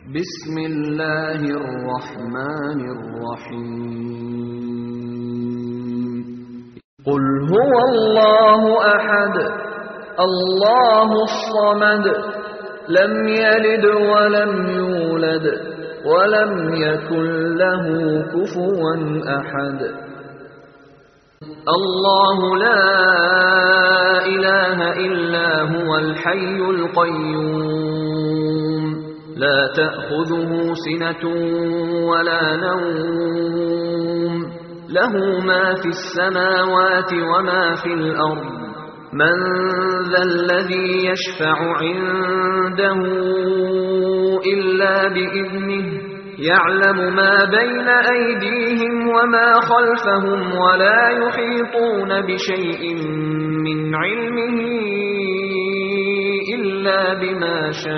بسم الله الرحمن الرحيم قل هو الله أحد الله الصمد لم يلد ولم يولد ولم يكن له كفوا أحد الله لا إله إلا هو الحي القيوم لا تأخذه سنة ولا نوم له ما في السماوات وما في الأرض من ذا الذي يشفع عنده إلا بإذنه يعلم ما بين أيديهم وما خلفهم ولا يحيطون بشيء من علمه إلا بما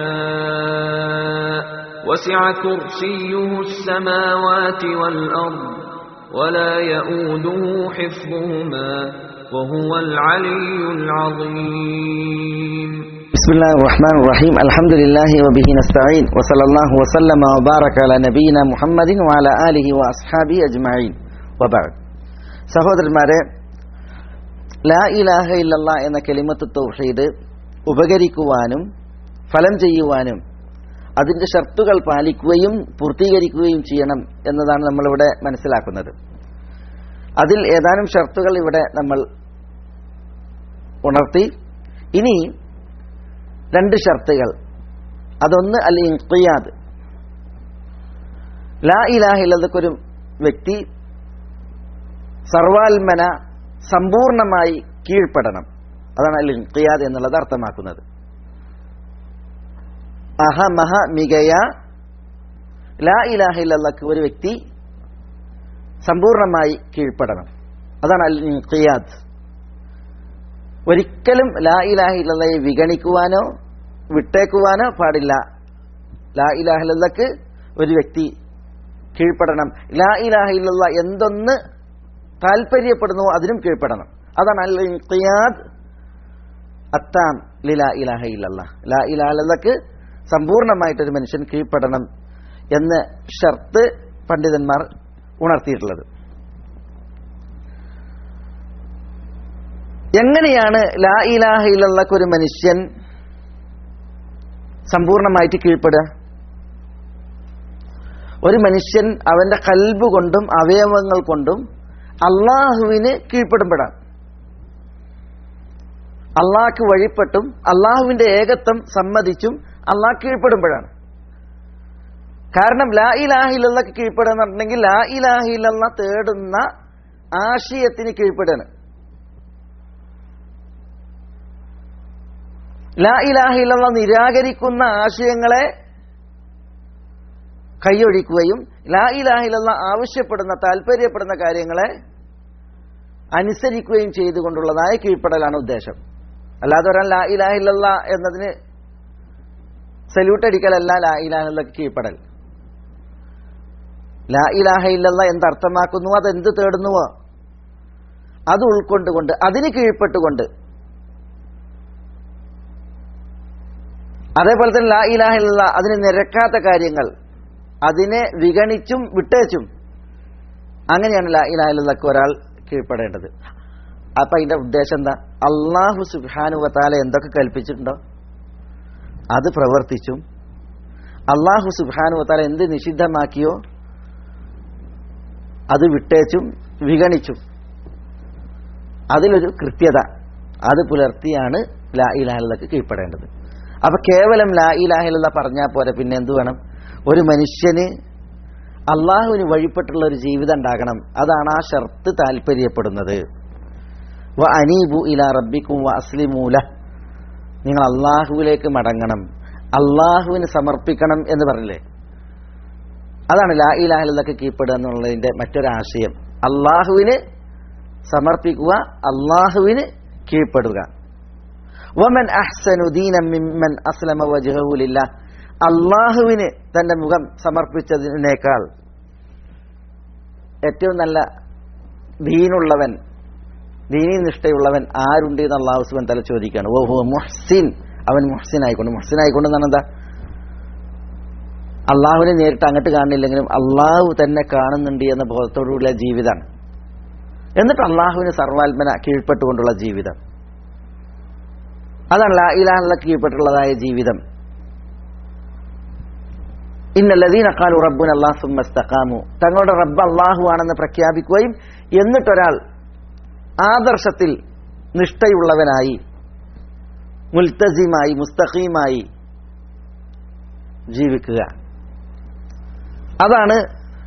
شاء وسع كرسيه السماوات والأرض ولا يؤوده حفظهما وهو العلي العظيم بسم الله الرحمن الرحيم الحمد لله وبه نستعين وصلى الله وسلم وبارك على نبينا محمد وعلى آله وأصحابه أجمعين وبعد സഹോദരന്മാരെ ലാ ഇലാഹ ഇല്ലല്ല എന്ന കെലിമത്ത് തൗഹീദ് ഉപകരിക്കുവാനും ഫലം ചെയ്യുവാനും അതിൻ്റെ ഷർത്തുകൾ പാലിക്കുകയും പൂർത്തീകരിക്കുകയും ചെയ്യണം എന്നതാണ് നമ്മളിവിടെ മനസ്സിലാക്കുന്നത് അതിൽ ഏതാനും ഷർത്തുകൾ ഇവിടെ നമ്മൾ ഉണർത്തി ഇനി രണ്ട് ഷർത്തുകൾ അതൊന്ന് അൽ ഇൻഖിയാദ് ലാ ഇലാഹില്ലതൊരു വ്യക്തി സർവാത്മന സമ്പൂർണമായി കീഴ്പ്പെടണം അതാണ് അൽ ഇൻഖിയാദ് എന്നുള്ളത് അർത്ഥമാക്കുന്നത് അഹമഹ മികയ ലാ ഇലാഹില്ലക്ക് ഒരു വ്യക്തി സമ്പൂർണമായി കീഴ്പ്പെടണം അതാണ് അൽ ഇൻഖിയാദ് ഒരിക്കലും ലാ ഇലാഹില്ലയെ വിഗണിക്കുവാനോ വിട്ടേക്കുവാനോ പാടില്ല ലാ ഇലാഹില്ലക്ക് ഒരു വ്യക്തി കീഴ്പ്പെടണം ലാ ഇലാഹില്ല എന്തൊന്ന് താല്പര്യപ്പെടുന്നുവോ അതിനും കീഴ്പ്പെടണം അതാണ് അൽ ഇൻഖിയാദ് അത്താം ലിലാ ഇലാഹ ഇല്ലല്ല ലാ ഇലാഹക്ക് സമ്പൂർണമായിട്ടൊരു മനുഷ്യൻ കീഴ്പ്പെടണം എന്ന് ഷർത്ത് പണ്ഡിതന്മാർ ഉണർത്തിയിട്ടുള്ളത് എങ്ങനെയാണ് ലാ ഇലാഹ ഇല്ലക്ക് ഒരു മനുഷ്യൻ സമ്പൂർണമായിട്ട് കീഴ്പ്പെടുക ഒരു മനുഷ്യൻ അവന്റെ കൽബ് കൊണ്ടും അവയവങ്ങൾ കൊണ്ടും അള്ളാഹുവിന് കീഴ്പ്പെടുമ്പോഴാണ് അള്ളാഹ്ക്ക് വഴിപ്പെട്ടും അള്ളാഹുവിന്റെ ഏകത്വം സമ്മതിച്ചും അള്ളാഹ് കീഴ്പ്പെടുമ്പോഴാണ് കാരണം ലാ ഇലാഹില്ലക്ക് കീഴ്പ്പെടുക എന്ന് പറഞ്ഞിട്ടുണ്ടെങ്കിൽ ലാ ഇലാഹില്ല തേടുന്ന ആശയത്തിന് കീഴ്പ്പെടുകയാണ് ലാ ഇലാഹില്ല നിരാകരിക്കുന്ന ആശയങ്ങളെ കൈയൊഴിക്കുകയും ലാ ഇലാഹില്ല ആവശ്യപ്പെടുന്ന താല്പര്യപ്പെടുന്ന കാര്യങ്ങളെ അനുസരിക്കുകയും ചെയ്തുകൊണ്ടുള്ളതായ കീഴ്പ്പെടലാണ് ഉദ്ദേശം അല്ലാതെ ഒരാൾ ലാ ഇലാഹില്ല എന്നതിന് സല്യൂട്ട് അടിക്കലല്ല ലാ ഇലാഹില്ലക്ക് കീഴ്പ്പെടൽ ലാ ഇലാഹ ഇല്ലല്ല എന്തർത്ഥമാക്കുന്നു അതെന്ത് തേടുന്നുവോ അത് ഉൾക്കൊണ്ടുകൊണ്ട് അതിന് കീഴ്പ്പെട്ടുകൊണ്ട് അതേപോലെ തന്നെ ലാ ഇലാഹില്ല അതിന് നിരക്കാത്ത കാര്യങ്ങൾ അതിനെ വിഗണിച്ചും വിട്ടേച്ചും അങ്ങനെയാണ് ലാ ഇലാഹില്ലക്ക് ഒരാൾ കീഴ്പ്പെടേണ്ടത് അപ്പൊ അതിന്റെ ഉദ്ദേശം എന്താ അള്ളാഹു സുബാനുവത്താല എന്തൊക്കെ കൽപ്പിച്ചിട്ടുണ്ടോ അത് പ്രവർത്തിച്ചും അള്ളാഹു സുബാനുവത്താല എന്ത് നിഷിദ്ധമാക്കിയോ അത് വിട്ടേച്ചും വിഗണിച്ചും അതിലൊരു കൃത്യത അത് പുലർത്തിയാണ് ലാ ഇലാഹിലക്ക് കീഴ്പ്പെടേണ്ടത് അപ്പൊ കേവലം ലാ ഇലാഹില്ല പറഞ്ഞാൽ പോരെ പിന്നെ എന്തു വേണം ഒരു മനുഷ്യന് അള്ളാഹുവിന് വഴിപ്പെട്ടുള്ള ഒരു ജീവിതം ഉണ്ടാകണം അതാണ് ആ ഷർത്ത് താല്പര്യപ്പെടുന്നത് വ അനീബു ഇല റബ്ബിക്കും വ അസ്ലിമൂല നിങ്ങൾ അള്ളാഹുവിലേക്ക് മടങ്ങണം അള്ളാഹുവിന് സമർപ്പിക്കണം എന്ന് പറഞ്ഞില്ലേ അതാണ് ലാ ഇലാഹിലൊക്കെ കീഴ്പ്പെടുക എന്നുള്ളതിന്റെ മറ്റൊരാശയം അള്ളാഹുവിന് സമർപ്പിക്കുക അള്ളാഹുവിന് കീഴ്പ്പെടുക വമൻ അഹ്സനു ദീനം മിമ്മൻ അസ്ലമ വജ്ഹുലില്ല അള്ളാഹുവിന് തന്റെ മുഖം സമർപ്പിച്ചതിനേക്കാൾ ഏറ്റവും നല്ല ദീനുള്ളവൻ ദീനി നിഷ്ഠയുള്ളവൻ ആരുണ്ട് എന്ന് അള്ളാഹു സുബൻ തല ചോദിക്കുകയാണ് ഓഹോ മുഹ്സിൻ അവൻ മുഹ്സിൻ ആയിക്കൊണ്ട് മുഹ്സിൻ ആയിക്കൊണ്ട് എന്നാണ് എന്താ അള്ളാഹുവിനെ നേരിട്ട് അങ്ങോട്ട് കാണുന്നില്ലെങ്കിലും അള്ളാഹു തന്നെ കാണുന്നുണ്ട് എന്ന ബോധത്തോടുകൂടിയ ജീവിതമാണ് എന്നിട്ട് അള്ളാഹുവിന് സർവാത്മന കീഴ്പ്പെട്ടുകൊണ്ടുള്ള ജീവിതം അതാണ് ലാ ഇലാഹുള്ള കീഴ്പ്പെട്ടുള്ളതായ ജീവിതം ഇന്നല്ലദീന ഖാലു റബ്ബുന അല്ലാഹു സുമ്മ ഇസ്തഖാമു തങ്ങളുടെ റബ്ബ് അള്ളാഹു ആണെന്ന് പ്രഖ്യാപിക്കുകയും എന്നിട്ടൊരാൾ ആദർശത്തിൽ നിഷ്ഠയുള്ളവനായി മുൽത്തസിമായി മുസ്തഖീമായി ജീവിക്കുക അതാണ്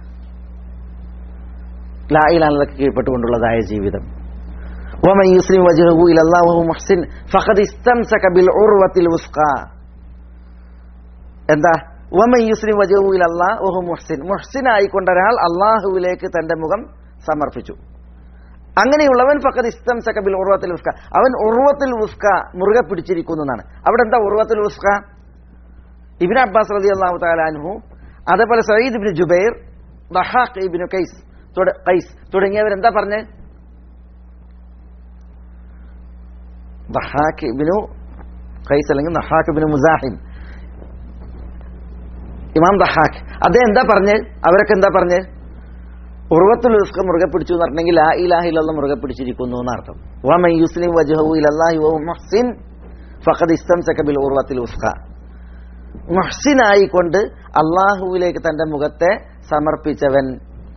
ലാ ഇലാഹുള്ളക്ക് കീഴ്പ്പെട്ടുകൊണ്ടുള്ളതായ ജീവിതം ومن يسلم وجهه الى الله وهو محسن فقد استمسك بالعروة الوثقى എന്താ വമൻ യുസ്ലിം വജഹു ഇല അല്ലാഹ് വഹു മുഹ്സിൻ മുഹ്സിൻ ആയിക്കൊണ്ട ഒരാൾ അള്ളാഹുവിലേക്ക് തന്റെ മുഖം സമർപ്പിച്ചു അങ്ങനെയുള്ളവൻ ഫഖദ് ഇസ്തംസക ബിൽ ഉർവത്തിൽ ഉസ്ക അവൻ ഉർവത്തിൽ ഉസ്ക മുറുകെ പിടിച്ചിരിക്കുന്നു എന്നാണ് അവിടെ എന്താ ഉർവത്തിൽ ഉസ്ക ഇബ്നു അബ്ബാസ് റളിയല്ലാഹു തആല അൻഹു അതേപോലെ സയ്യിദ് ഇബ്നു ജുബൈർ ദഹാഖ് ഇബ്നു കൈസ് തുട- കൈസ് തുടങ്ങിയവരെന്താ പറഞ്ഞ് ദഹാഖ് ഇബ്നു കൈസ് അല്ലെങ്കിൽ ദഹാഖ് ഇബ്നു മുസാഹിം ഇമാം ദഹാഖ് അദ്ദേഹം എന്താ പറഞ്ഞ് അവരൊക്കെ എന്താ പറഞ്ഞ് ഉറവത്തുൽ ഉസ്ക മുറുകെ പിടിച്ചു എന്ന് പറഞ്ഞെങ്കിൽ ആ ഇലാഹിലുള്ള മുറുകെ പിടിച്ചിരിക്കുന്നു എന്നർത്ഥം വമൻ യുസ്ലിം വജ്ഹു ഇലല്ലാഹി വഹു മുഹ്സിൻ ഫഖദ് ഇസ്തംസക ബിൽ ഉർവത്തിൽ ഉസ്ക മുഹ്സിനായിക്കൊണ്ട് അള്ളാഹുവിലേക്ക് തന്റെ മുഖത്തെ സമർപ്പിച്ചവൻ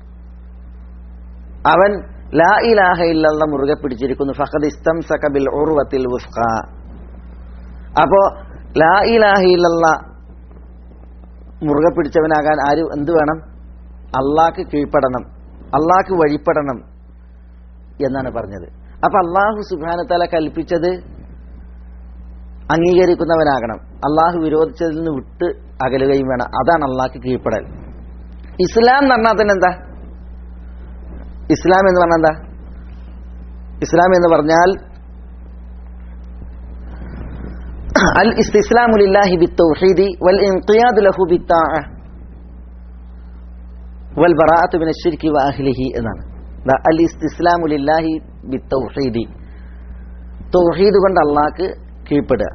അവൻ ലാ ഇലാഹ ഇല്ലല്ല മുറുകെ പിടിച്ചിരിക്കുന്നു ഫഖദ് ഇസ്തംസക ബിൽ ഉർവത്തിൽ ഉസ്ക അപ്പോ ലാ ഇലാഹ ഇല്ലല്ല മുറുകെ പിടിച്ചവനാകാൻ ആര് എന്ത് വേണം അള്ളാഹ്ക്ക് കീഴ്പ്പെടണം അള്ളാഹ്ക്ക് വഴിപ്പെടണം എന്നാണ് പറഞ്ഞത് അപ്പൊ അള്ളാഹു സുബാനത്തല കൽപ്പിച്ചത് അംഗീകരിക്കുന്നവനാകണം അള്ളാഹു വിരോധിച്ചതിൽ നിന്ന് വിട്ട് അകലുകയും വേണം അതാണ് അള്ളാഹ്ക്ക് കീഴ്പ്പെടൽ ഇസ്ലാം എന്ന് പറഞ്ഞാൽ തന്നെ എന്താ ഇസ്ലാം എന്ന് പറഞ്ഞാൽ എന്താ ഇസ്ലാം എന്ന് പറഞ്ഞാൽ അൽ ഇസ്തിസ്ലാമു ലില്ലാഹി ബിത്തൗഹീദി വൽ ഇൻഖിയാദു ലഹു ബിത്താഅ വൽ ബറാഅത്തു മിന ശിർക്കി വ അഹ്ലിഹി എന്നാണ് ദാ അൽ ഇസ്തിസ്ലാമു ലില്ലാഹി ബിത്തൗഹീദി തൗഹീദ് കൊണ്ട് അള്ളാഹ്ക്ക് കീഴ്പ്പെടുക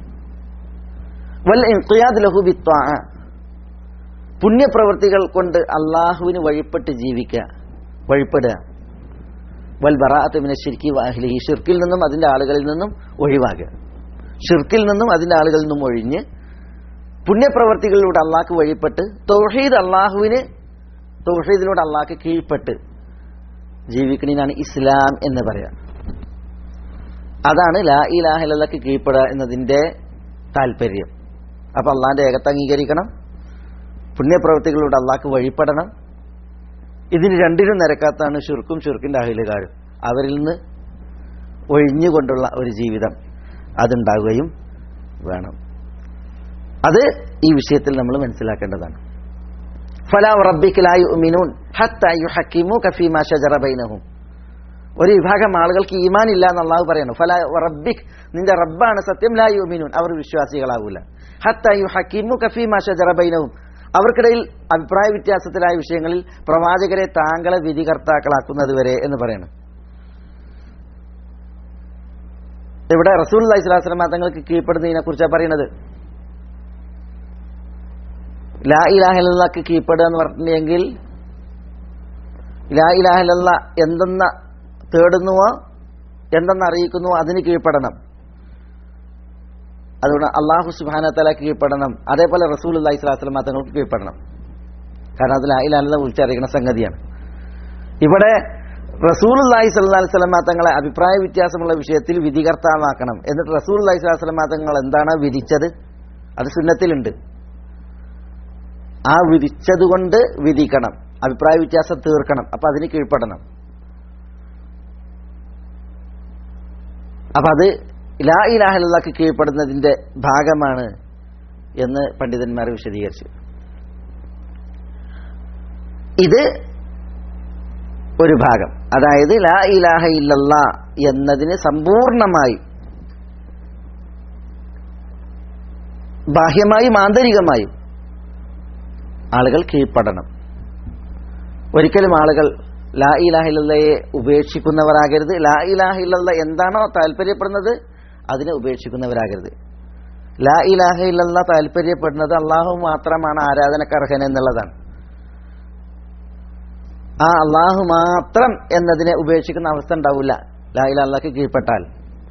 വൽ ഇൻഖിയാദു ലഹു ബിത്താഅ പുണ്യപ്രവൃത്തികൾ കൊണ്ട് അള്ളാഹുവിന് വഴിപ്പെട്ട് ജീവിക്കുക വഴിപ്പെടുക വൽ ബറാഅത്തു മിന ശിർക്കി വ അഹ്ലിഹി ഷിർക്കിൽ നിന്നും അതിന്റെ ആളുകളിൽ നിന്നും ഒഴിവാകുക ഷിർക്കിൽ നിന്നും അതിന്റെ ആളുകളിൽ നിന്നും ഒഴിഞ്ഞ് പുണ്യപ്രവർത്തികളിലൂടെ അള്ളാഹ്ക്ക് വഴിപ്പെട്ട് തൗഹീദ് അള്ളാഹുവിന് തൗഹീദിലൂടെ അള്ളാഹ്ക്ക് കീഴ്പ്പെട്ട് ജീവിക്കണീനാണ് ഇസ്ലാം എന്ന് പറയാം അതാണ് ലാ ഇലാഹലക്ക് കീഴ്പ്പെടുക എന്നതിന്റെ താല്പര്യം അപ്പൊ അള്ളാഹിന്റെ ഏകത്തെ അംഗീകരിക്കണം പുണ്യപ്രവർത്തികളിലൂടെ അള്ളാഹ്ക്ക് വഴിപ്പെടണം ഇതിന് രണ്ടിനും നിരക്കാത്താണ് ഷിർക്കും ഷിർക്കിന്റെ അഹിലുകാരും അവരിൽ നിന്ന് ഒഴിഞ്ഞുകൊണ്ടുള്ള ഒരു ജീവിതം അതുണ്ടാവുകയും വേണം അത് ഈ വിഷയത്തിൽ നമ്മൾ മനസ്സിലാക്കേണ്ടതാണ് ഫലാ റബ്ബിക്ക് ലാ യുഅ്മിനൂൻ ഹത്താ യുഹക്കിമൂക ഫീമാ ശജറ ബൈനഹും ഒരു വിഭാഗം ആളുകൾക്ക് ഈമാൻ ഇല്ല എന്ന് അള്ളാഹു പറയുന്നു ഫലാ റബ്ബിക് നിന്റെ റബ്ബാണ് സത്യം ലാ യുഅ്മിനൂൻ അവർ വിശ്വാസികളാകൂല ഹത്താ യുഹക്കിമൂക ഫീമാ ശജറ ബൈനഹും അവർക്കിടയിൽ അഭിപ്രായ വ്യത്യാസത്തിലായ വിഷയങ്ങളിൽ പ്രവാചകരെ താങ്കളെ വിധികർത്താക്കളാക്കുന്നത് വരെ എന്ന് പറയണം ഇവിടെ റസൂൽ അലൈഹിസ്ലാസ്ലമ തങ്ങൾക്ക് കീഴ്പ്പെടുന്നതിനെ കുറിച്ചാണ് പറയുന്നത് ലാ ഇലാഹലക്ക് കീഴ്പ്പെടുക എന്ന് പറഞ്ഞെങ്കിൽ ലാ ഇലാഹലല്ല എന്തെന്ന തേടുന്നുവോ എന്തെന്ന് അറിയിക്കുന്നുവോ അതിന് കീഴ്പ്പെടണം അതുകൊണ്ട് അള്ളാഹു സുബാന തല കീഴ്പ്പെടണം അതേപോലെ റസൂൽ അള്ളഹി സ്വലാസ്ലമ തങ്ങൾക്ക് കീഴ്പ്പെടണം കാരണം അത് ലാ ഇലാഹല വിളിച്ചറിയിക്കുന്ന സംഗതിയാണ് ഇവിടെ റസൂൽ അള്ളാഹി സ്വല്ലാ സ്വലമ തങ്ങളെ അഭിപ്രായ വ്യത്യാസമുള്ള വിഷയത്തിൽ വിധികർത്താവാക്കണം എന്നിട്ട് റസൂൽ അള്ളഹി സ്വലാ സ്വലമ തങ്ങൾ എന്താണ് വിധിച്ചത് അത് സുന്നത്തിലുണ്ട് ആ വിധിച്ചതുകൊണ്ട് വിധിക്കണം അഭിപ്രായ വ്യത്യാസം തീർക്കണം അപ്പൊ അതിന് കീഴ്പ്പെടണം അപ്പൊ അത് ലാ ഇലാഹലക്ക് കീഴ്പ്പെടുന്നതിന്റെ ഭാഗമാണ് എന്ന് പണ്ഡിതന്മാർ വിശദീകരിച്ചു ഇത് ഒരു ഭാഗം അതായത് ലാ ഇലാഹ ഇല്ലല്ല എന്നതിന് സമ്പൂർണമായി ബാഹ്യമായും ആന്തരികമായും ആളുകൾ കീഴ്പ്പെടണം ഒരിക്കലും ആളുകൾ ലാ ഇലാഹില്ലയെ ഉപേക്ഷിക്കുന്നവരാകരുത് ലാ ഇലാഹില്ല എന്താണോ താല്പര്യപ്പെടുന്നത് അതിനെ ഉപേക്ഷിക്കുന്നവരാകരുത് ലാ ഇലാഹ ഇല്ലല്ല താല്പര്യപ്പെടുന്നത് അള്ളാഹു മാത്രമാണ് ആരാധനക്കർഹൻ എന്നുള്ളതാണ് ആ അള്ളാഹു മാത്രം എന്നതിനെ ഉപേക്ഷിക്കുന്ന അവസ്ഥ ഉണ്ടാവില്ല ലാ ഇലാഹ അള്ളാഹ്ക്ക് കീഴ്പ്പെട്ടാൽ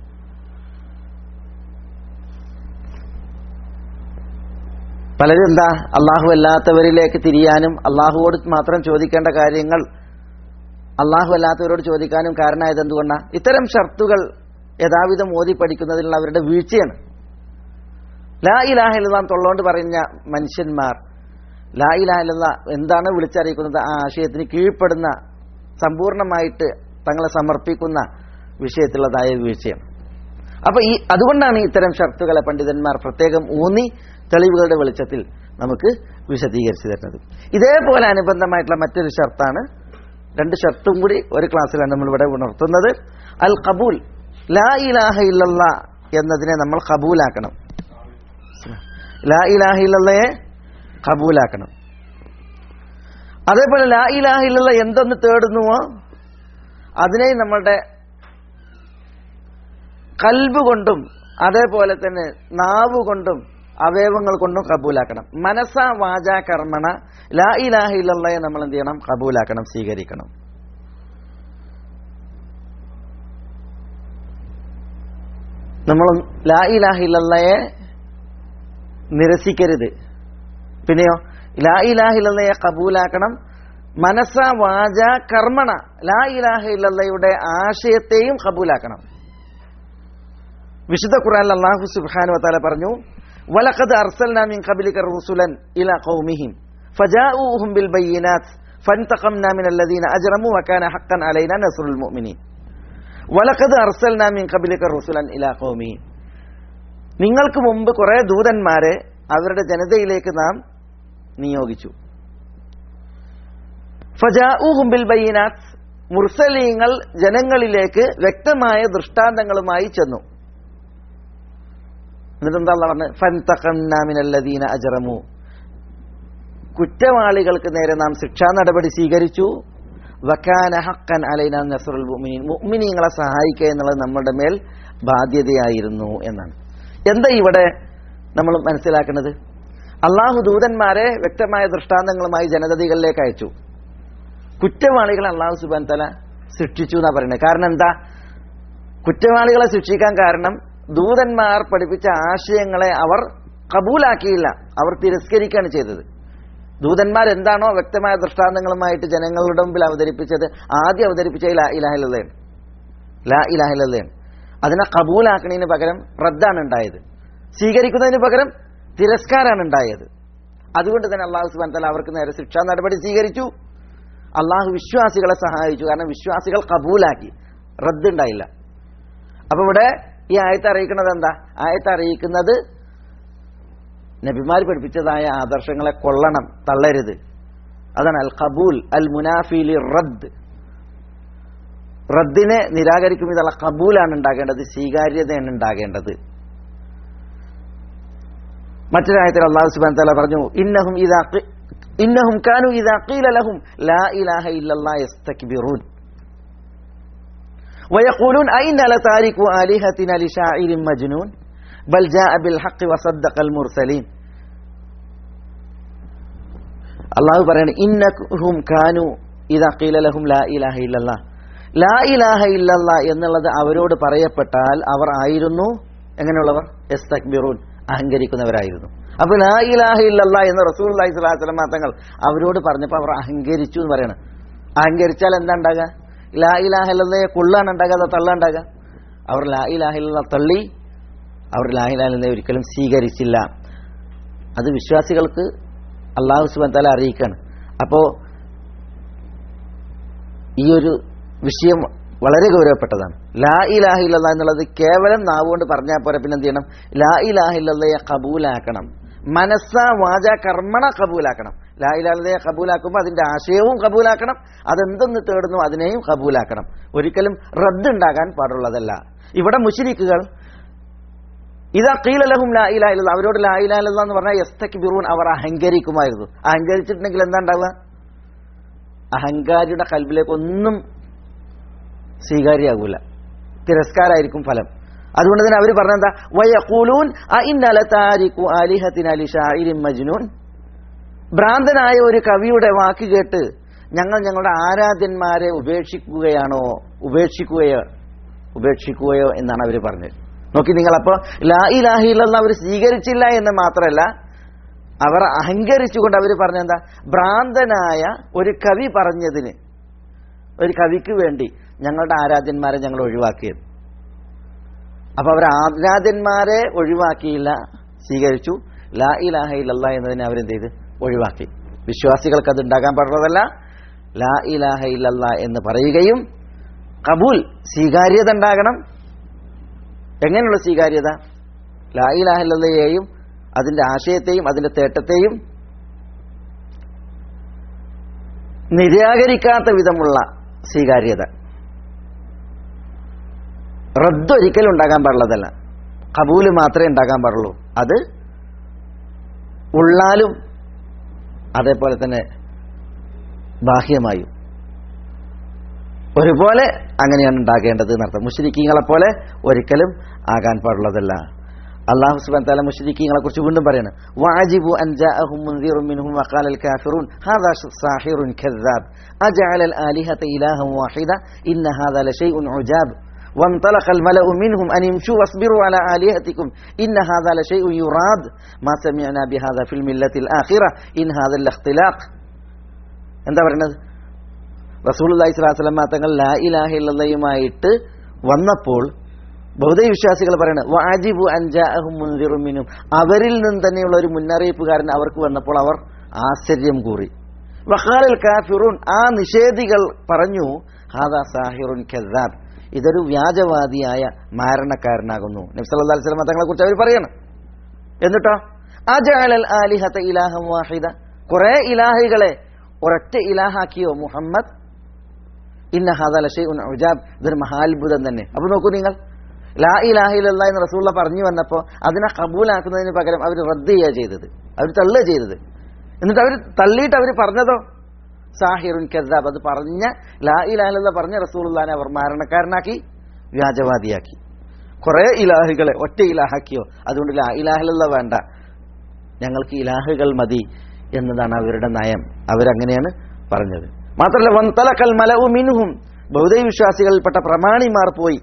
പലരും എന്താ അള്ളാഹു അല്ലാത്തവരിലേക്ക് തിരിയാനും അള്ളാഹുവോട് മാത്രം ചോദിക്കേണ്ട കാര്യങ്ങൾ അള്ളാഹു അല്ലാത്തവരോട് ചോദിക്കാനും കാരണമായത് എന്തുകൊണ്ടാണ് ഇത്തരം ഷർത്തുകൾ യഥാവിധം ഓതി പഠിക്കുന്നതിനുള്ള അവരുടെ വീഴ്ചയാണ് ലാ ഇലാഹില്ലാൻ തൊള്ളോണ്ട് പറഞ്ഞ മനുഷ്യന്മാർ ലാ ഇലാഹില്ല എന്താണ് വിളിച്ചറിയിക്കുന്നത് ആ ആശയത്തിന് കീഴ്പ്പെടുന്ന സമ്പൂർണമായിട്ട് തങ്ങളെ സമർപ്പിക്കുന്ന വിഷയത്തിലുള്ളതായ വീഴ്ചയാണ് അപ്പൊ ഈ അതുകൊണ്ടാണ് ഇത്തരം ഷർത്തുകളെ പണ്ഡിതന്മാർ പ്രത്യേകം ഊന്നി തെളിവുകളുടെ വെളിച്ചത്തിൽ നമുക്ക് വിശദീകരിച്ചു തരുന്നത് ഇതേപോലെ അനുബന്ധമായിട്ടുള്ള മറ്റൊരു ഷർത്താണ് രണ്ട് ഷർത്തും കൂടി ഒരു ക്ലാസ്സിലാണ് നമ്മൾ ഇവിടെ ഉണർത്തുന്നത് അൽ കബൂൽ ലാ ഇലാഹ ഇല്ലല്ല എന്നതിനെ നമ്മൾ കബൂലാക്കണം ലാ ഇലാഹ ഇല്ലല്ലയെ കബൂലാക്കണം അതേപോലെ ലാ ഇലാഹ ഇല്ലല്ല എന്തൊന്ന് തേടുന്നുവോ അതിനെ നമ്മളുടെ കൽബ് കൊണ്ടും അതേപോലെ തന്നെ നാവ് കൊണ്ടും അവയവങ്ങൾ കൊണ്ടും കബൂലാക്കണം മനസ്സ വാച കർമ്മണ ലാ ഇലാഹ ഇല്ലല്ലയെ നമ്മൾ എന്ത് ചെയ്യണം കബൂലാക്കണം സ്വീകരിക്കണം നമ്മൾ ലാ ഇലാഹ ഇല്ലല്ലയെ നിരസിക്കരുത് പിന്നെയോ ലാ ഇലാഹ ഇല്ലല്ലയെ കബൂലാക്കണം മനസ്സ വാച കർമ്മണ ലാ ഇലാഹ ഇല്ലല്ലയുടെ ആശയത്തെയും കബൂലാക്കണം വിശുദ്ധ ഖുർആനിൽ അല്ലാഹു സുബ്ഹാനഹു വതആല പറഞ്ഞു വലഖദ് അർസൽനാ മിൻ ഖബ്ലിക റസൂലൻ ഇലാ ഖൗമിഹിം ഫജാഊഹും ബിൽ ബയ്യിനാത്ത് ഫൻതഖംനാ മിനൽ ലദീന അജ്റമു വകാന ഹഖ്ഖൻ അലൈനാ നസ്റുൽ മുഅ്മിനീൻ വലഖദ് അർസൽനാ മിൻ ഖബ്ലിക റസൂലൻ ഇലാ ഖൗമിഹിം നിങ്ങൾക്ക് മുമ്പ് കുറെ ദൂതന്മാരെ അവരുടെ ജനതയിലേക്ക് നാം നിയോഗിച്ചു ഫജാഊഹും ബിൽ ബയ്യിനാത്ത് മുർസലീങ്ങൾ ജനങ്ങളിലേക്ക് വ്യക്തമായ ദൃഷ്ടാന്തങ്ങളുമായി ചെന്നു എന്നിട്ട് എന്താ പറഞ്ഞത് ഫൻതഖന്നാമിനല്ലദീന അജറമു കുറ്റവാളികൾക്ക് നേരെ നാം ശിക്ഷാ നടപടി സ്വീകരിച്ചു വക്കാന ഹക്കൻ അലൈന നസറുൽ മുഅ്മിനീൻ മുഅ്മിനീങ്ങളെ സഹായിക്കുക എന്നുള്ളത് നമ്മുടെ മേൽ ബാധ്യതയായിരുന്നു എന്നാണ് എന്താ ഇവിടെ നമ്മൾ മനസ്സിലാക്കുന്നത് അള്ളാഹു ദൂതന്മാരെ വ്യക്തമായ ദൃഷ്ടാന്തങ്ങളുമായി ജനതതികളിലേക്ക് അയച്ചു കുറ്റവാളികളെ അള്ളാഹു സുബാൻ തല ശിക്ഷിച്ചു എന്നാ പറയുന്നത് കാരണം എന്താ കുറ്റവാളികളെ ശിക്ഷിക്കാൻ കാരണം ദൂതന്മാർ പഠിപ്പിച്ച ആശയങ്ങളെ അവർ കബൂലാക്കിയില്ല അവർ തിരസ്കരിക്കുകയാണ് ചെയ്തത് ദൂതന്മാർ എന്താണോ വ്യക്തമായ ദൃഷ്ടാന്തങ്ങളുമായിട്ട് ജനങ്ങളുടെ മുമ്പിൽ അവതരിപ്പിച്ചത് ആദ്യം അവതരിപ്പിച്ച ലാ ഇലാഹിലാണ് ലാ ഇലാഹിലാണ് അതിനെ കബൂലാക്കണതിന് പകരം റദ്ദാണ് ഉണ്ടായത് സ്വീകരിക്കുന്നതിന് പകരം തിരസ്കാരാണ് ഉണ്ടായത് അതുകൊണ്ട് തന്നെ അള്ളാഹു സുബാൻ തല അവർക്ക് നേരെ ശിക്ഷാ നടപടി സ്വീകരിച്ചു അള്ളാഹു വിശ്വാസികളെ സഹായിച്ചു കാരണം വിശ്വാസികൾ കബൂലാക്കി റദ്ദുണ്ടായില്ല അപ്പൊ ഇവിടെ ഈ ആയത്ത് അറിയിക്കുന്നത് എന്താ ആയത്ത് അറിയിക്കുന്നത് നബിമാർ പഠിപ്പിച്ചതായ ആദർശങ്ങളെ കൊള്ളണം തള്ളരുത് അതാണ് അൽ കബൂൽ അൽ മുനാഫിലി റദ്ദ് റദ്ദിനെ നിരാകരിക്കും ഇതല്ല കബൂലാണ് ഉണ്ടാകേണ്ടത് സ്വീകാര്യതയാണ് ഉണ്ടാകേണ്ടത് മറ്റൊരായത്തിൽ അള്ളാഹു സുബാൻ തല പറഞ്ഞു ഇന്നഹും ഇതാ ഇന്നഹും കാനു ഇതാ ഖീല ലഹും ലാ ഇലാഹ ഇല്ലല്ലാ യസ്തക്ബിറൂൻ ويقولون أين لتاركوا آلهتنا لشاعر مجنون بل جاء بالحق وصدق المرسلين അള്ളാഹു പറയാണ് ഇന്നഹും കാനു ഇതാ ഖീല ലഹും ലാ ഇലാഹ ഇല്ലല്ലാ ലാ ഇലാഹ ഇല്ലല്ലാ എന്നുള്ളത് അവരോട് പറയപ്പെട്ടാൽ അവർ ആയിരുന്നു എങ്ങനെയുള്ളവർ എസ്തക്ബിറൂൻ അഹങ്കരിക്കുന്നവരായിരുന്നു അപ്പൊ ലാ ഇലാഹ ഇല്ലല്ലാ എന്ന് റസൂൽ അലൈഹി സ്വലാസ്ലം തങ്ങൾ അവരോട് പറഞ്ഞപ്പോൾ അവർ അഹങ്കരിച്ചു എന്ന് പറയണം അഹങ്കരിച്ചാൽ എന്താ ഉണ്ടാകുക ലാ ഇലാഹില്ലയെ കൊള്ളാണ് ഉണ്ടാകുക അതോ തള്ളാണ്ടാകുക അവർ ലാ ഇലാഹില്ല തള്ളി അവർ ലാ ഇലാഹില്ല ഒരിക്കലും സ്വീകരിച്ചില്ല അത് വിശ്വാസികൾക്ക് അള്ളാഹു സുബൻ തല അറിയിക്കാണ് അപ്പോ ഈ ഒരു വിഷയം വളരെ ഗൗരവപ്പെട്ടതാണ് ലാ ഇലാഹില്ല എന്നുള്ളത് കേവലം നാവുകൊണ്ട് പറഞ്ഞാൽ പോരെ പിന്നെ എന്ത് ചെയ്യണം ലാ ഇലാഹില്ലയെ കബൂലാക്കണം മനസ്സ വാച കർമ്മണ കബൂലാക്കണം ലാ ഇലാഹില്ലയെ കബൂലാക്കുമ്പോൾ അതിന്റെ ആശയവും കബൂലാക്കണം അതെന്തെന്ന് തേടുന്നു അതിനെയും കബൂലാക്കണം ഒരിക്കലും റദ്ദുണ്ടാകാൻ പാടുള്ളതല്ല ഇവിടെ മുഷിരിക്കുകൾ ഇതാ കീലലഹും ലാ ഇലാഹില്ല അവരോട് ലാ ഇലാഹില്ല എന്ന് പറഞ്ഞാൽ എസ്തക്ക് ബിറൂൻ അവർ അഹങ്കരിക്കുമായിരുന്നു അഹങ്കരിച്ചിട്ടുണ്ടെങ്കിൽ എന്താ ഉണ്ടാവുക അഹങ്കാരിയുടെ കൽബിലേക്ക് ഒന്നും സ്വീകാര്യാകൂല തിരസ്കാരായിരിക്കും ഫലം അതുകൊണ്ട് തന്നെ അവർ പറഞ്ഞെന്താ വയഖൂലൂൻ അഇന്നല താരിഖു ആലിഹത്തിന ലിശാഇരിൻ മജ്നൂൻ ഭ്രാന്തനായ ഒരു കവിയുടെ വാക്ക് കേട്ട് ഞങ്ങൾ ഞങ്ങളുടെ ആരാധ്യന്മാരെ ഉപേക്ഷിക്കുകയാണോ ഉപേക്ഷിക്കുകയോ ഉപേക്ഷിക്കുകയോ എന്നാണ് അവർ പറഞ്ഞത് നോക്കി നിങ്ങളപ്പോ ലാ ഇലാഹില്ലെന്ന് അവർ സ്വീകരിച്ചില്ല എന്ന് മാത്രമല്ല അവർ അഹങ്കരിച്ചുകൊണ്ട് അവർ പറഞ്ഞെന്താ ഭ്രാന്തനായ ഒരു കവി പറഞ്ഞതിന് ഒരു കവിക്ക് വേണ്ടി ഞങ്ങളുടെ ആരാധ്യന്മാരെ ഞങ്ങൾ ഒഴിവാക്കിയത് അപ്പൊ അവർ ആരാധ്യന്മാരെ ഒഴിവാക്കിയില്ല സ്വീകരിച്ചു ലാ ഇലാഹ ഇല്ലല്ല എന്നതിനെ അവരെന്ത് ചെയ്ത് ഒഴിവാക്കി വിശ്വാസികൾക്ക് അത് ഉണ്ടാകാൻ പാടുള്ളതല്ല ലാ ഇലാഹ ഇല്ലല്ല എന്ന് പറയുകയും കബൂൽ സ്വീകാര്യത ഉണ്ടാകണം എങ്ങനെയുള്ള സ്വീകാര്യത ലാ ഇലാഹ ഇല്ലല്ലയെയും അതിന്റെ ആശയത്തെയും അതിന്റെ തേട്ടത്തെയും നിരാകരിക്കാത്ത വിധമുള്ള സ്വീകാര്യത റദ്ദ് ഒരിക്കലും ഉണ്ടാകാൻ പാടുള്ളതല്ല കബൂല് മാത്രമേ ഉണ്ടാകാൻ പാടുള്ളൂ അത് ഉള്ളാലും അതേപോലെ തന്നെ ബാഹ്യമായും ഒരുപോലെ അങ്ങനെയാണ് ഉണ്ടാകേണ്ടത് എന്നർത്ഥം മുഷരിക്കീങ്ങളെ പോലെ ഒരിക്കലും ആകാൻ പാടുള്ളതല്ല അള്ളാഹു സുബ്ഹാനഹു തആല മുശ്രിക്കീങ്ങളെ കുറിച്ച് വീണ്ടും പറയാണ് വഅജിബു അൻ ജാഅഹും മുൻദിറും മിൻഹും വഖാല അൽ കാഫിറൂൻ ഹാദാ സാഹിറുൻ കദ്ദാബ് അജഅല അൽ ആലിഹത ഇലാഹൻ വാഹിദ ഇന്ന ഹാദാ ലശൈഉൻ ഉജാബ് وانطلق الملأ منهم أن يمشوا واصبروا على آلهتكم إن هذا لشيء يراد ما سمعنا بهذا في الملة الآخرة إن هذا الاختلاق എന്താ പറയുന്നത് റസൂലുള്ളാഹി സ്വല്ലല്ലാഹു അലൈഹി വസല്ലം തങ്ങൾ ലാ ഇലാഹ ഇല്ലല്ലയുമായിട്ട് വന്നപ്പോൾ ബൗദ്ധ വിശ്വാസികൾ പറയുന്നത് വാജിബു അൻജാഅഹും മുൻദിറും മിനും അവരിൽ നിന്ന് തന്നെയുള്ള ഒരു മുന്നറിയിപ്പുകാരൻ അവർക്ക് വന്നപ്പോൾ അവർ ആശ്ചര്യം കൂറി വഖാലൽ കാഫിറൂൻ ആ നിഷേധികൾ പറഞ്ഞു ഹാദാ സാഹിറുൻ കദ്ദാബ് ഇതൊരു വ്യാജവാദിയായ മാരണക്കാരനാകുന്നു നബി സല്ലല്ലാഹു അലൈഹി വസല്ലം തങ്ങളെ കുറിച്ച് അവർ പറയണം എന്നിട്ടോ അജഅലൽ ആലിഹത ഇലാഹം വാഹിദ കുറെ ഇലാഹികളെ ഒരൊറ്റ ഇലാഹാക്കിയോ മുഹമ്മദ് ഇന്ന ഹാദ ലഷൈഉൻ ഉജാബ് ഇതൊരു മഹാത്ഭുതം തന്നെ അപ്പൊ നോക്കൂ നിങ്ങൾ ലാ ഇലാഹില്ല എന്ന് റസൂള്ള പറഞ്ഞു വന്നപ്പോൾ അതിനെ കബൂലാക്കുന്നതിന് പകരം അവർ റദ്ദ് ചെയ്യുക ചെയ്തത് അവർ തള്ളുക ചെയ്തത് എന്നിട്ട് അവർ തള്ളിയിട്ട് അവർ പറഞ്ഞതോ സാഹിറുൻ കദ്ദാബ് അത് പറഞ്ഞ ലാ ഇലാഹില്ല പറഞ്ഞ റസൂലുള്ളാനെ അവർ മാരണക്കാരനാക്കി വ്യാജവാദിയാക്കി കുറെ ഇലാഹുകളെ ഒറ്റ ഇലാഹാക്കിയോ അതുകൊണ്ട് ലാ ഇലാഹില്ല വേണ്ട ഞങ്ങൾക്ക് ഇലാഹുകൾ മതി എന്നതാണ് അവരുടെ നയം അവരങ്ങനെയാണ് പറഞ്ഞത് മാത്രമല്ല വന്തലക്കൽ മലവു മിൻഹും ബൗദ്ധ വിശ്വാസികളിൽപ്പെട്ട പ്രമാണിമാർ പോയി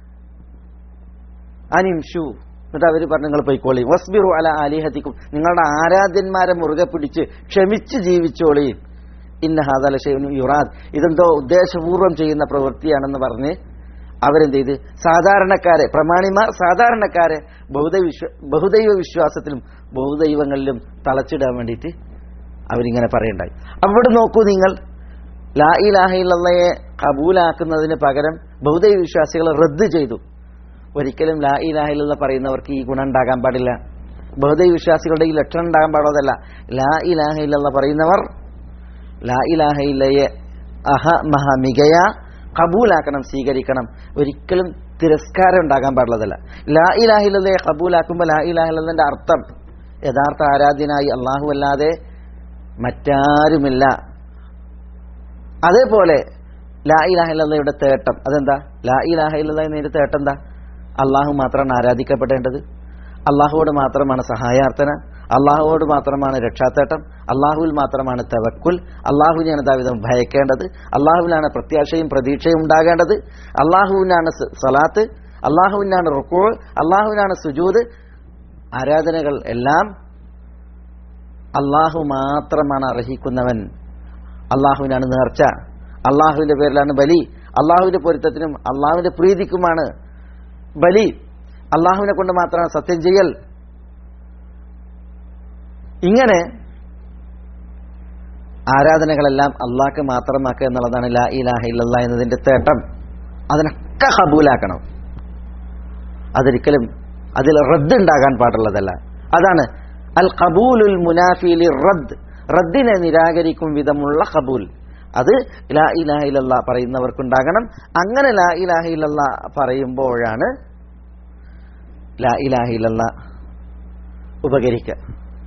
അനിംഷു എന്നിട്ട് അവർ പറഞ്ഞു നിങ്ങൾ പോയിക്കോളി വസ്ബിറു അല ആലിഹത്തിക്കും നിങ്ങളുടെ ആരാധ്യന്മാരെ മുറുകെ പിടിച്ച് ക്ഷമിച്ച് ജീവിച്ചോളി ഇന്ന ഹാദല യുറാദ് ഇതെന്തോ ഉദ്ദേശപൂർവം ചെയ്യുന്ന പ്രവൃത്തിയാണെന്ന് പറഞ്ഞ് അവരെന്ത് ചെയ്ത് സാധാരണക്കാരെ പ്രമാണിമാർ സാധാരണക്കാരെ ബഹുദൈവ വിശ്വ ബഹുദൈവ വിശ്വാസത്തിലും ബഹുദൈവങ്ങളിലും തളച്ചിടാൻ വേണ്ടിയിട്ട് അവരിങ്ങനെ പറയണ്ടായി അവിടെ നോക്കൂ നിങ്ങൾ ലാ ഇലാഹയില്ലയെ കബൂലാക്കുന്നതിന് പകരം ബഹുദൈവ വിശ്വാസികളെ റദ്ദ് ചെയ്തു ഒരിക്കലും ലാ ഇലാഹില്ല പറയുന്നവർക്ക് ഈ ഗുണം ഉണ്ടാകാൻ പാടില്ല ബഹുദൈവ വിശ്വാസികളുടെ ഈ ലക്ഷണം ഉണ്ടാകാൻ പാടുന്നതല്ല ലാ ഇലാഹയില്ല പറയുന്നവർ ലാ ഇലാഹയില്ലയെ അഹ മഹ മികയ കബൂലാക്കണം സ്വീകരിക്കണം ഒരിക്കലും തിരസ്കാരം ഉണ്ടാകാൻ പാടുള്ളതല്ല ലാ ഇലാഹില്ലയെ കബൂലാക്കുമ്പോൾ ലാ ഇലാഹില്ലന്റെ അർത്ഥം യഥാർത്ഥ ആരാധ്യനായി അള്ളാഹു അല്ലാതെ മറ്റാരുമില്ല അതേപോലെ ലാ ഇലാഹില്ലയുടെ തേട്ടം അതെന്താ ലാ ഇലാഹില്ല എന്നതിന്റെ തേട്ടം എന്താ അള്ളാഹു മാത്രമാണ് ആരാധിക്കപ്പെടേണ്ടത് അള്ളാഹുവോട് മാത്രമാണ് സഹായാർത്ഥന അള്ളാഹുവോട് മാത്രമാണ് രക്ഷാത്തേട്ടം അള്ളാഹുവിൽ മാത്രമാണ് തവക്കുൽ അള്ളാഹുവിനെയാണ് ദാവിധം ഭയക്കേണ്ടത് അള്ളാഹുവിനാണ് പ്രത്യാശയും പ്രതീക്ഷയും ഉണ്ടാകേണ്ടത് അള്ളാഹുവിനാണ് സ- സലാത്ത് അള്ളാഹുവിനാണ് റുക്കൂ അള്ളാഹുവിനാണ് സുജൂദ് ആരാധനകൾ എല്ലാം അള്ളാഹു മാത്രമാണ് അർഹിക്കുന്നവൻ അള്ളാഹുവിനാണ് നേർച്ച അള്ളാഹുവിന്റെ പേരിലാണ് ബലി അള്ളാഹുവിന്റെ പൊരുത്തത്തിനും അള്ളാഹുവിന്റെ പ്രീതിക്കുമാണ് ബലി അള്ളാഹുവിനെ കൊണ്ട് മാത്രമാണ് സത്യം ചെയ്യൽ ഇങ്ങനെ ആരാധനകളെല്ലാം അള്ളാഹ്ക്ക് മാത്രമാക്കുക എന്നുള്ളതാണ് ലാ ഇലാഹ ഇല്ലല്ലാ എന്നതിന്റെ തേട്ടം അതിനൊക്കെ കബൂലാക്കണം അതൊരിക്കലും അതിൽ റദ്ദ് ഉണ്ടാകാൻ പാടുള്ളതല്ല അതാണ് അൽ കബൂലുൽ മുനാഫിലി റദ്ദ് റദ്ദിനെ നിരാകരിക്കും വിധമുള്ള കബൂൽ അത് ലാ ഇലാഹ ഇല്ലല്ലാ പറയുന്നവർക്കുണ്ടാകണം അങ്ങനെ ലാ ഇലാഹ ഇല്ലല്ലാ പറയുമ്പോഴാണ് ലാ ഇലാഹ ഇല്ലല്ലാ ഉപകരിക്കുക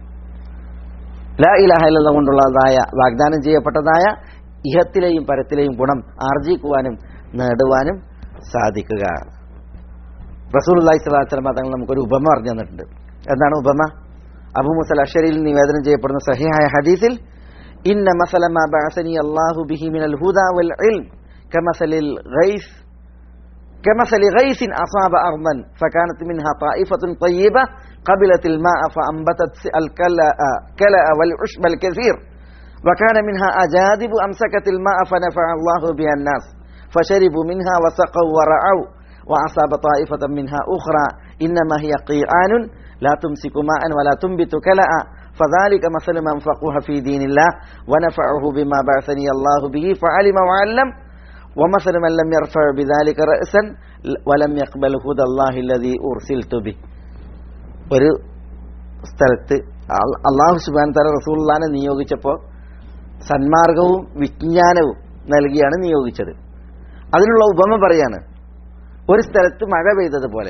ലാ ഇലാഹ ഇല്ലല്ലാ കൊണ്ടുള്ളതായ വാഗ്ദാനം ചെയ്യപ്പെട്ടതായ ഇഹത്തിലെയും പരത്തിലെയും ഗുണം ആർജിക്കുവാനും നേടുവാനും സാധിക്കുക റസൂൽ അള്ളാഹി സ്വലാസ്ലമ തങ്ങൾ നമുക്കൊരു ഉപമ പറഞ്ഞു തന്നിട്ടുണ്ട് എന്താണ് ഉപമ അബു മുസൽ അഷരിയിൽ നിവേദനം ചെയ്യപ്പെടുന്ന സഹിഹായ ഹദീസിൽ ഇന്ന മസല മാ ബഅസനി അല്ലാഹു ബിഹി മിനൽ ഹുദാ വൽ ഇൽം കമസലിൽ ഗൈസ് كمثل غيث أصاب أرضا فكانت منها طائفة طيبة قبلت الماء فأنبتت الكلأ كلأ والعشب الكثير وكان منها أجادب أمسكت الماء فنفع الله بها الناس فشربوا منها وسقوا ورعوا وأصاب طائفة منها أخرى إنما هي قيعان لا تمسك ماء ولا تنبت كلأ فذلك مثل من فقه في دين الله ونفعه بما بعثني الله به فعلم وعلم ومثل من لم يرفع بذلك رأسا ولم يقبل هدى الله الذي أرسلت به ഒരു സ്ഥലത്ത് അൽ- അള്ളാഹു സുബാൻ തല റസൂള്ളാനെ നിയോഗിച്ചപ്പോൾ സന്മാർഗവും വിജ്ഞാനവും നൽകിയാണ് നിയോഗിച്ചത് അതിനുള്ള ഉപമ പറയാണ് ഒരു സ്ഥലത്ത് മഴ പെയ്തതുപോലെ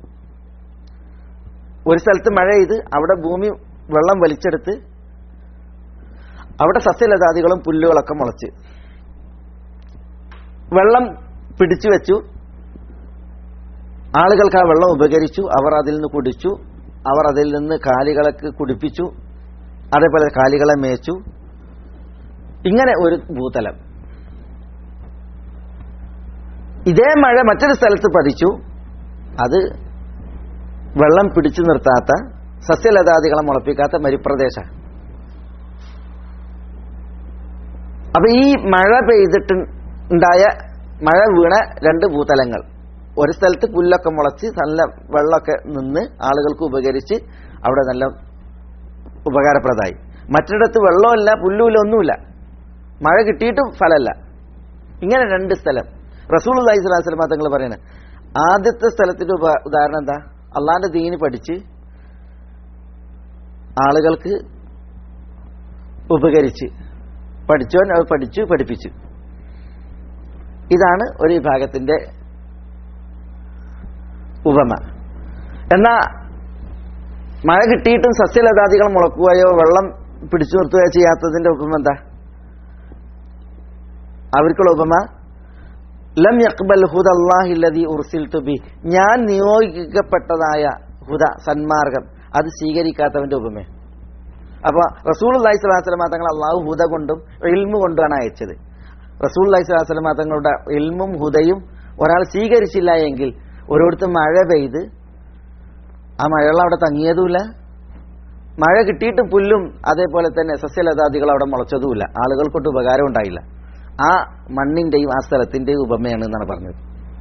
ഒരു സ്ഥലത്ത് മഴ പെയ്ത് അവിടെ ഭൂമി വെള്ളം വലിച്ചെടുത്ത് അവിടെ സസ്യലതാദികളും പുല്ലുകളൊക്കെ മുളച്ച് വെള്ളം പിടിച്ചു വെച്ചു ആളുകൾക്ക് ആ വെള്ളം ഉപകരിച്ചു അവർ അതിൽ നിന്ന് കുടിച്ചു അവർ അതിൽ നിന്ന് കാലികളൊക്കെ കുടിപ്പിച്ചു അതേപോലെ കാലികളെ മേച്ചു ഇങ്ങനെ ഒരു ഭൂതലം ഇതേ മഴ മറ്റൊരു സ്ഥലത്ത് പതിച്ചു അത് വെള്ളം പിടിച്ചു നിർത്താത്ത സസ്യലതാദികളെ മുളപ്പിക്കാത്ത മരുപ്രദേശ അപ്പൊ ഈ മഴ പെയ്തിട്ട് ഉണ്ടായ മഴ വീണ രണ്ട് ഭൂതലങ്ങൾ ഒരു സ്ഥലത്ത് പുല്ലൊക്കെ മുളച്ച് നല്ല വെള്ളമൊക്കെ നിന്ന് ആളുകൾക്ക് ഉപകരിച്ച് അവിടെ നല്ല ഉപകാരപ്രദമായി മറ്റിടത്ത് വെള്ളമില്ല പുല്ലുമില്ല ഒന്നുമില്ല മഴ കിട്ടിയിട്ടും ഫലമല്ല ഇങ്ങനെ രണ്ട് സ്ഥലം റസൂൽ അള്ളഹി സ്വലാഹു സ്വലമ തങ്ങൾ പറയുന്നത് ആദ്യത്തെ സ്ഥലത്തിന്റെ ഉപ ഉദാഹരണം എന്താ അള്ളാന്റെ ദീന് പഠിച്ച് ആളുകൾക്ക് ഉപകരിച്ച് പഠിച്ചവൻ അത് പഠിച്ചു പഠിപ്പിച്ചു ഇതാണ് ഒരു വിഭാഗത്തിന്റെ ഉപമ എന്നാ മഴ കിട്ടിയിട്ടും സസ്യലതാദികൾ മുളക്കുകയോ വെള്ളം പിടിച്ചു നിർത്തുകയോ ചെയ്യാത്തതിന്റെ ഉപമ എന്താ അവർക്കുള്ള ഉപമ ലം യക്ബൽ ഹുദ അള്ളാഹില്ലതി ഉർസിൽ തുബി ഞാൻ നിയോഗിക്കപ്പെട്ടതായ ഹുദ സന്മാർഗം അത് സ്വീകരിക്കാത്തവന്റെ ഉപമ അപ്പൊ റസൂൽ അള്ളഹി സ്വലാസ്ലമ തങ്ങൾ അള്ളാഹു ഹുദ കൊണ്ടും ഇൽമു കൊണ്ടുമാണ് അയച്ചത് റസൂൽ അള്ളഹി സ്വലാസ്ലമ തങ്ങളുടെ ഇൽമും ഹുദയും ഒരാൾ സ്വീകരിച്ചില്ല എങ്കിൽ ഓരോരുത്തർ മഴ പെയ്ത് ആ മഴവെള്ളം അവിടെ തങ്ങിയതുമില്ല മഴ കിട്ടിയിട്ട് പുല്ലും അതേപോലെ തന്നെ സസ്യലതാദികൾ അവിടെ മുളച്ചതുമില്ല ആളുകൾക്കൊട്ട് ഉപകാരം ഉണ്ടായില്ല ആ മണ്ണിന്റെയും ആ സ്ഥലത്തിന്റെയും ഉപമയാണ് എന്നാണ് പറഞ്ഞത്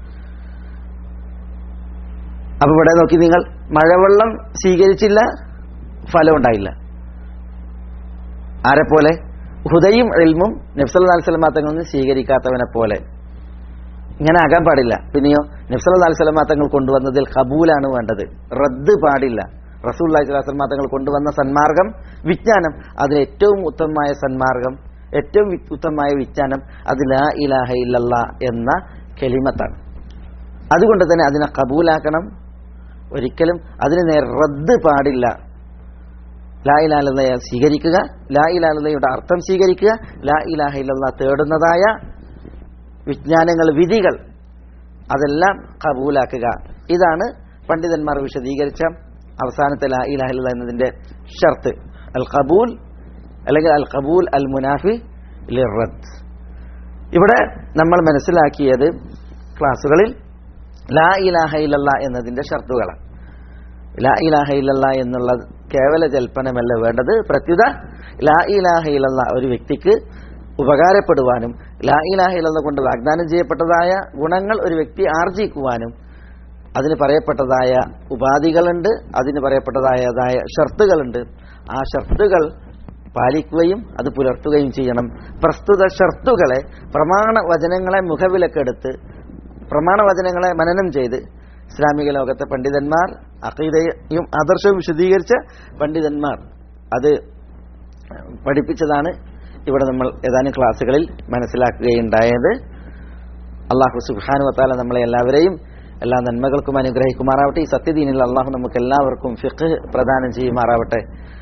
അപ്പൊ ഇവിടെ നോക്കി നിങ്ങൾ മഴവെള്ളം സ്വീകരിച്ചില്ല ഫലം ഉണ്ടായില്ല ആരെപ്പോലെ ഹുദയും എൽമും നബ്സല്ലാ സ്വലമാത്തങ്ങളിൽ നിന്ന് സ്വീകരിക്കാത്തവനെ പോലെ ഇങ്ങനെ ആകാൻ പാടില്ല പിന്നെയോ നബ്സല്ലാ സ്വലമാ തങ്ങൾ കൊണ്ടുവന്നതിൽ കബൂലാണ് വേണ്ടത് റദ്ദ് പാടില്ല റസൂൽ സ്വലാസ്ലമാ തങ്ങൾ കൊണ്ടുവന്ന സന്മാർഗം വിജ്ഞാനം അതിൽ ഏറ്റവും ഉത്തമമായ സന്മാർഗം ഏറ്റവും വി- ഉത്തമമായ വിജ്ഞാനം അത് ലാ ഇലാഹ ഇല്ലല്ല എന്ന കെലിമത്താണ് അതുകൊണ്ട് തന്നെ അതിനെ കബൂലാക്കണം ഒരിക്കലും അതിന് നേരെ റദ്ദ് പാടില്ല ലാ ഇലാലതയെ സ്വീകരിക്കുക ലാ ഇലാലതയുടെ അർത്ഥം സ്വീകരിക്കുക ലാ ഇലാഹ ഇല്ലല്ല തേടുന്നതായ വിജ്ഞാനങ്ങൾ വിധികൾ അതെല്ലാം കബൂലാക്കുക ഇതാണ് പണ്ഡിതന്മാർ വിശദീകരിച്ച അവസാനത്തെ ലാ ഇലാഹ ഇല്ലല്ല എന്നതിന്റെ ഷർത്ത് അൽ ഖബൂൽ അല്ലെങ്കിൽ അൽ ഖബൂൽ അൽ മുനാഫി ലിറദ് ഇവിടെ നമ്മൾ മനസ്സിലാക്കിയത് ക്ലാസ്സുകളിൽ ലാ ഇലാഹ ഇല്ലല്ല എന്നതിന്റെ ഷർത്തുകളാണ് ലാ ഇലാഹ ഇല്ലല്ല എന്നുള്ള കേവല ജൽപ്പനമല്ല വേണ്ടത് പ്രത്യുത ലാ ഇലാഹ ഇല്ലല്ല ഒരു വ്യക്തിക്ക് ഉപകാരപ്പെടുവാനും ലാ ഇലാഹ ഇല്ലല്ല കൊണ്ട് വാഗ്ദാനം ചെയ്യപ്പെട്ടതായ ഗുണങ്ങൾ ഒരു വ്യക്തി ആർജിക്കുവാനും അതിന് പറയപ്പെട്ടതായ ഉപാധികളുണ്ട് അതിന് പറയപ്പെട്ടതായതായ ഷർത്തുകളുണ്ട് ആ ഷർത്തുകൾ പാലിക്കുകയും അത് പുലർത്തുകയും ചെയ്യണം പ്രസ്തുത ഷർത്തുകളെ പ്രമാണ വചനങ്ങളെ മുഖവിലക്കെടുത്ത് പ്രമാണ വചനങ്ങളെ മനനം ചെയ്ത് ഇസ്ലാമിക ലോകത്തെ പണ്ഡിതന്മാർ അഖീദയും ആദർശവും വിശദീകരിച്ച പണ്ഡിതന്മാർ അത് പഠിപ്പിച്ചതാണ് ഇവിടെ നമ്മൾ ഏതാനും ക്ലാസ്സുകളിൽ മനസ്സിലാക്കുകയുണ്ടായത് അള്ളാഹു സുബാനു വത്താല നമ്മളെ എല്ലാവരെയും എല്ലാ നന്മകൾക്കും അനുഗ്രഹിക്കുമാറാവട്ടെ ഈ സത്യദീനിൽ അള്ളാഹു നമുക്ക് എല്ലാവർക്കും ഫിഖ് പ്രദാനം ചെയ്യുമാറാവട്ടെ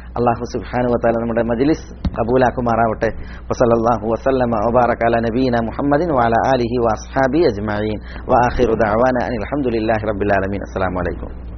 അള്ളാഹു സുബ്ഹാനഹു വതആല നമ്മുടെ മജ്ലിസ് കബൂലാക്കുമാറാവട്ടെ വസല്ലല്ലാഹു വസല്ലമ വബാറക അല നബീന മുഹമ്മദിൻ വഅല ആലിഹി വഅസ്ഹാബി അജ്മഈൻ വആഖിറു ദഅവാന അനിൽ ഹംദുലില്ലാഹി റബ്ബിൽ ആലമീൻ അസ്സലാമു അലൈക്കും